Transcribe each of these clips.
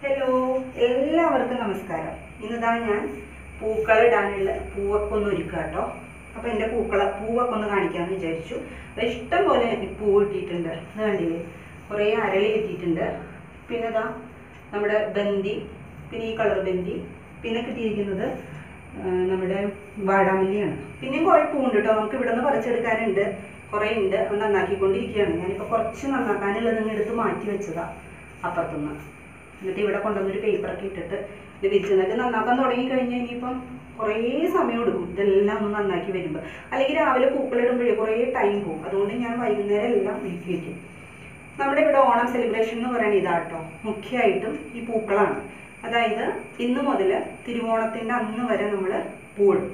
hello എല്ലാവർക്കും നമസ്കാരം ഇന്നിതാ ഞാൻ പൂക്കളിടാനുള്ള പൂവൊക്കെ ഒന്ന് ഒരുക്കുക കേട്ടോ അപ്പോൾ എൻ്റെ പൂക്കള പൂവൊക്കെ ഒന്ന് കാണിക്കാമെന്ന് വിചാരിച്ചു അപ്പോൾ ഇഷ്ടം പോലെ പൂ കിട്ടിയിട്ടുണ്ട് ഇത് കണ്ടില്ലേ കുറേ അരളി കിട്ടിയിട്ടുണ്ട് പിന്നെ ഇതാ നമ്മുടെ ബന്ദി പിന്നെ ഈ കളർ ബന്ദി പിന്നെ കിട്ടിയിരിക്കുന്നത് ആ, നമ്മുടെ വാടാമല്ലിയാണ് പിന്നെയും കുറേ പൂവുണ്ട് കേട്ടോ നമുക്ക് ഇവിടെ നിന്ന് പറിച്ചെടുക്കാനുണ്ട് കുറേ ഉണ്ട് അത് നന്നാക്കിക്കൊണ്ടിരിക്കുകയാണ് ഞാനിപ്പോൾ കുറച്ച് നന്നാക്കാനുള്ളത് നിങ്ങൾ എടുത്ത് മാറ്റി വെച്ചതാ അപ്പുറത്തുനിന്ന് എന്നിട്ട് ഇവിടെ കൊണ്ടുവന്നൊരു പേപ്പറൊക്കെ ഇട്ടിട്ട് ഇത് വിരിച്ചെന്നൊക്കെ നന്നാക്കാൻ തുടങ്ങി കഴിഞ്ഞാൽ ഇനിയിപ്പം കുറേ സമയം എടുക്കും ഇതെല്ലാം ഒന്ന് നന്നാക്കി വരുമ്പോൾ അല്ലെങ്കിൽ രാവിലെ പൂക്കളിടുമ്പോഴേ കുറേ ടൈം പോകും അതുകൊണ്ട് ഞാൻ വൈകുന്നേരം എല്ലാം ഒരുക്കി വയ്ക്കും നമ്മുടെ ഇവിടെ ഓണം സെലിബ്രേഷൻ എന്ന് പറയുന്നത് ഇതാട്ടോ മുഖ്യമായിട്ടും ഈ പൂക്കളാണ് അതായത് ഇന്ന് മുതൽ തിരുവോണത്തിൻ്റെ അന്ന് വരെ നമ്മൾ പൂടും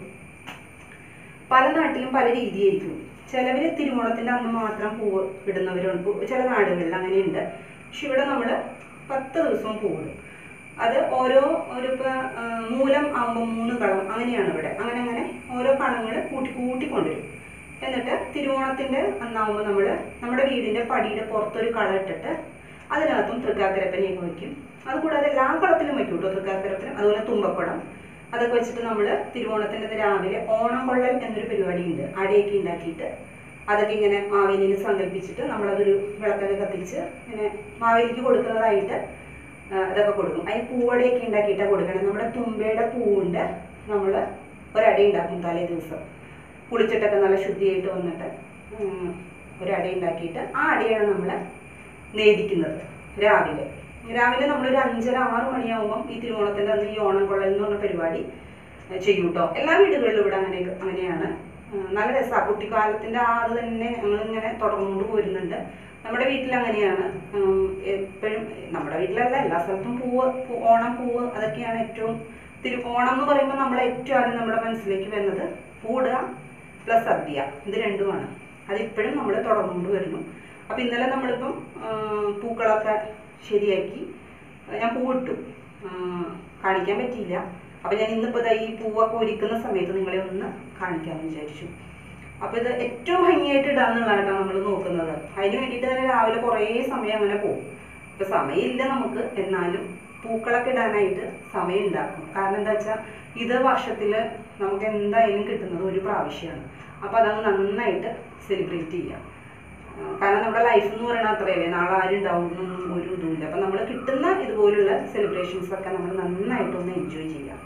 പല നാട്ടിലും പല രീതിയായിരിക്കും ചിലവർ തിരുവോണത്തിൻ്റെ അന്ന് മാത്രം പൂവ് ഇടുന്നവരുണ്ട് പൂ- ചില നാടുകളിൽ അങ്ങനെയുണ്ട് പക്ഷെ ഇവിടെ നമ്മൾ പത്ത് ദിവസവും പൂവിടും അത് ഓരോ ഒരു ഇപ്പം മൂലം ആകുമ്പോൾ മൂന്ന് കളം അങ്ങനെയാണ് ഇവിടെ അങ്ങനെ അങ്ങനെ ഓരോ കണങ്ങൾ കൂട്ടി കൂട്ടി കൊണ്ടുവരും എന്നിട്ട് തിരുവോണത്തിൻ്റെ അന്നാവുമ്പോൾ നമ്മൾ നമ്മുടെ വീടിൻ്റെ പടിയുടെ പുറത്തൊരു കളം ഇട്ടിട്ട് അതിനകത്തും തൃക്കാക്കരപ്പനെയൊക്കെ വയ്ക്കും അതുകൂടാതെ എല്ലാ കളത്തിലും വയ്ക്കും കേട്ടോ തൃക്കാക്കരപ്പന അതുപോലെ തുമ്പക്കുടം അതൊക്കെ വെച്ചിട്ട് നമ്മൾ തിരുവോണത്തിൻ്റെ അന്ന് രാവിലെ ഓണം കൊള്ളൽ എന്നൊരു പരിപാടി ഉണ്ട് അടയൊക്കെ ഉണ്ടാക്കിയിട്ട് അതൊക്കെ ഇങ്ങനെ മാവേലിനെ സങ്കല്പിച്ചിട്ട് നമ്മളതൊരു വിളക്കൊക്കെ കത്തിച്ച് ഇങ്ങനെ മാവേലിക്ക് കൊടുക്കുന്നതായിട്ട് ആ, അതൊക്കെ കൊടുക്കും അതിന് പൂവടയൊക്കെ ഉണ്ടാക്കിയിട്ടാണ് കൊടുക്കണം നമ്മുടെ തുമ്പയുടെ പൂവുണ്ട് നമ്മൾ ഒരട ഉണ്ടാക്കും തലേ ദിവസം കുളിച്ചിട്ടൊക്കെ നല്ല ശുദ്ധിയായിട്ട് വന്നിട്ട് ഉം, ഒരട ഉണ്ടാക്കിയിട്ട് ആ അടയാണ് നമ്മൾ നേദിക്കുന്നത് രാവിലെ രാവിലെ നമ്മളൊരു അഞ്ചര ആറ് മണിയാവുമ്പം ഈ തിരുവോണത്തിൻ്റെ അന്ന് ഈ ഓണം കൊള്ളൽ എന്ന് പറഞ്ഞ പരിപാടി ഏഹ് ചെയ്യും കേട്ടോ എല്ലാ വീടുകളിലും ഇവിടെ അങ്ങനെ അങ്ങനെയാണ് ഉം, നല്ല രസമാണ് കുട്ടിക്കാലത്തിൻ്റെ ആ അത് തന്നെ ഞങ്ങളിങ്ങനെ തുടർന്നുകൊണ്ട് പോരുന്നുണ്ട് നമ്മുടെ വീട്ടിൽ അങ്ങനെയാണ് ഉം, എപ്പോഴും നമ്മുടെ വീട്ടിലല്ല എല്ലാ സ്ഥലത്തും പൂവ് പൂ- ഓണം പൂവ് അതൊക്കെയാണ് ഏറ്റവും തിരു ഓണം എന്ന് പറയുമ്പോൾ നമ്മൾ ഏറ്റവും ആദ്യം നമ്മുടെ മനസ്സിലേക്ക് വരുന്നത് പൂടുക പ്ലസ് സദ്യ ഇത് രണ്ടുമാണ് അതിപ്പോഴും നമ്മൾ തുടർന്നുകൊണ്ട് വരുന്നു അപ്പോൾ ഇന്നലെ നമ്മളിപ്പം ആ, പൂക്കളൊക്കെ ശരിയാക്കി ഞാൻ പൂവിട്ടു ആ, കാണിക്കാൻ പറ്റിയില്ല അപ്പോൾ ഞാൻ ഇന്നിപ്പോൾ ദാ ഈ പൂവൊക്കെ ഒരുക്കുന്ന സമയത്ത് നിങ്ങളെ ഒന്ന് കാണിക്കാമെന്ന് വിചാരിച്ചു അപ്പോൾ ഇത് ഏറ്റവും ഭംഗിയായിട്ട് ഇടാന്നുള്ളതാണ് നമ്മൾ നോക്കുന്നത് അതിന് വേണ്ടിയിട്ട് തന്നെ രാവിലെ കുറേ സമയം അങ്ങനെ പോകും ഇപ്പൊ സമയമില്ല നമുക്ക് എന്നാലും പൂക്കളൊക്കെ ഇടാനായിട്ട് സമയം ഉണ്ടാക്കും കാരണം എന്താ വെച്ചാൽ ഇത് വർഷത്തിൽ നമുക്ക് എന്തായാലും കിട്ടുന്നത് ഒരു പ്രാവശ്യമാണ് അപ്പോൾ അതങ്ങ് നന്നായിട്ട് സെലിബ്രേറ്റ് ചെയ്യാം ആ, കാരണം നമ്മുടെ ലൈഫ് എന്ന് പറയുന്നത് അത്രയല്ലേ നാളെ ആരും ഉണ്ടാവും എന്നൊന്നും ഒരു ഇതുമില്ല അപ്പം നമ്മൾ കിട്ടുന്ന ഇതുപോലുള്ള സെലിബ്രേഷൻസ് ഒക്കെ നമ്മൾ നന്നായിട്ടൊന്ന് എൻജോയ് ചെയ്യാം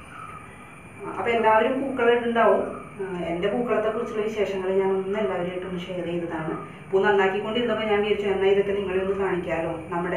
അപ്പോൾ എല്ലാവരും പൂക്കളിട്ടുണ്ടാവും എൻ്റെ പൂക്കളത്തെ കുറിച്ചുള്ള വിശേഷങ്ങൾ ഞാൻ ഒന്ന് എല്ലാവരുമായിട്ട് ഒന്ന് ഷെയർ ചെയ്തതാണ് പൂ നന്നാക്കിക്കൊണ്ടിരുന്നപ്പോൾ ഞാൻ വിചാരിച്ചു എന്നാൽ ഇതൊക്കെ നിങ്ങളെ ഒന്ന് കാണിക്കാമല്ലോ നമ്മുടെ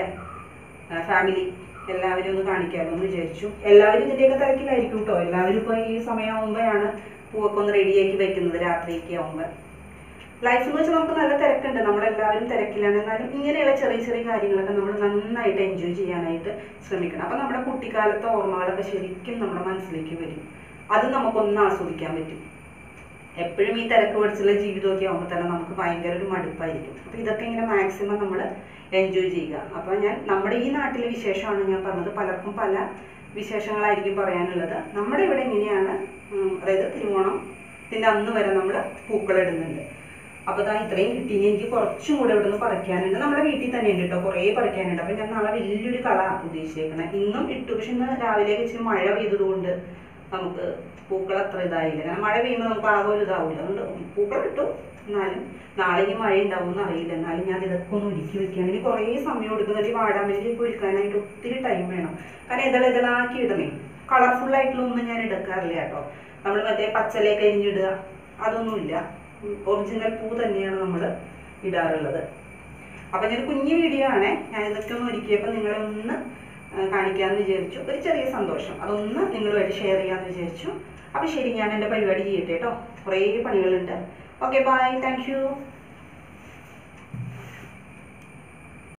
ഫാമിലി എല്ലാവരും ഒന്ന് കാണിക്കാമല്ലോ എന്ന് വിചാരിച്ചു എല്ലാവരും ഇതിൻ്റെയൊക്കെ തിരക്കിലായിരിക്കും കേട്ടോ എല്ലാവരും ഇപ്പോൾ ഈ സമയമാകുമ്പോഴാണ് പൂവൊക്കെ ഒന്ന് റെഡിയാക്കി വെക്കുന്നത് രാത്രിയൊക്കെ ആകുമ്പോൾ ലൈഫ് എന്ന് വെച്ചാൽ നമുക്ക് നല്ല തിരക്കുണ്ട് നമ്മളെല്ലാവരും തിരക്കിലാണ് എന്നാലും ഇങ്ങനെയുള്ള ചെറിയ ചെറിയ കാര്യങ്ങളൊക്കെ നമ്മൾ നന്നായിട്ട് എൻജോയ് ചെയ്യാനായിട്ട് ശ്രമിക്കണം അപ്പം നമ്മുടെ കുട്ടിക്കാലത്തെ ഓർമ്മകളൊക്കെ ശരിക്കും നമ്മുടെ മനസ്സിലേക്ക് വരും അത് നമുക്കൊന്ന് ആസ്വദിക്കാൻ പറ്റും എപ്പോഴും ഈ തിരക്ക് പിടിച്ചുള്ള ജീവിതമൊക്കെ ആകുമ്പോൾ തന്നെ നമുക്ക് ഭയങ്കര ഒരു മടുപ്പായിരിക്കും അപ്പോൾ ഇതൊക്കെ ഇങ്ങനെ മാക്സിമം നമ്മൾ എൻജോയ് ചെയ്യുക അപ്പോൾ ഞാൻ നമ്മുടെ ഈ നാട്ടിലെ വിശേഷമാണ് ഞാൻ പറഞ്ഞത് പലർക്കും പല വിശേഷങ്ങളായിരിക്കും പറയാനുള്ളത് നമ്മുടെ ഇവിടെ ഇങ്ങനെയാണ് ഉം, അതായത് തിരുവോണത്തിൻ്റെ അന്ന് വരെ നമ്മൾ പൂക്കളിടുന്നുണ്ട് അപ്പോൾ ദാ ഇത്രയും കിട്ടി ഇനി എനിക്ക് കുറച്ചും കൂടെ ഇവിടെ നിന്ന് പറിക്കാനുണ്ട് നമ്മുടെ വീട്ടിൽ തന്നെ ഉണ്ട് കേട്ടോ കുറേ പറിക്കാനുണ്ട് അപ്പോൾ ഞാൻ നാളെ വലിയൊരു കള ഉദ്ദേശിച്ചേക്കണേ ഇന്നും ഇട്ടു പക്ഷെ ഇന്ന് രാവിലെ ഇച്ചിരി മഴ പെയ്തതുകൊണ്ട് നമുക്ക് പൂക്കൾ അത്ര ഇതായില്ല കാരണം മഴ പെയ്യുമ്പോൾ നമുക്ക് ആകെ ഒരു ഇതാവില്ല അതുകൊണ്ട് പൂക്കൾ ഇട്ടു എന്നാലും നാളെ ഇനി മഴ ഉണ്ടാവും എന്ന് അറിയില്ല എന്നാലും ഞാൻ ഇതൊക്കെ ഒന്ന് ഒരുക്കി വെക്കുകയാണ് ഇനി കുറേ സമയം എടുക്കുന്നുണ്ട് ഈ വാടാമല്ലിയൊക്കെ ഒരുക്കാനായിട്ട് ഒത്തിരി ടൈം വേണം കാരണം ഇതള ഇതളാക്കി ഇടണേ കളർഫുൾ ആയിട്ടുള്ള ഒന്നും ഞാൻ എടുക്കാറില്ല കേട്ടോ നമ്മൾ മറ്റേ പച്ചലയൊക്കെ അരിഞ്ഞിടുക അതൊന്നുമില്ല ഒറിജിനൽ പൂ തന്നെയാണ് നമ്മൾ ഇടാറുള്ളത് അപ്പം ഞാൻ കുഞ്ഞു വീഡിയോ ആണേ ഞാൻ ഇതൊക്കെ ഒന്ന് ഒരുക്കിയപ്പോൾ നിങ്ങളെ ഒന്ന് ആ, കാണിക്കാമെന്ന് വിചാരിച്ചു ഒരു ചെറിയ സന്തോഷം അതൊന്ന് നിങ്ങളുമായിട്ട് ഷെയർ ചെയ്യാമെന്ന് വിചാരിച്ചു അപ്പം ശരി ഞാൻ എൻ്റെ പരിപാടി ചെയ്യട്ടെ കേട്ടോ കുറേ പണികളുണ്ട് ഓക്കെ ബൈ താങ്ക് യു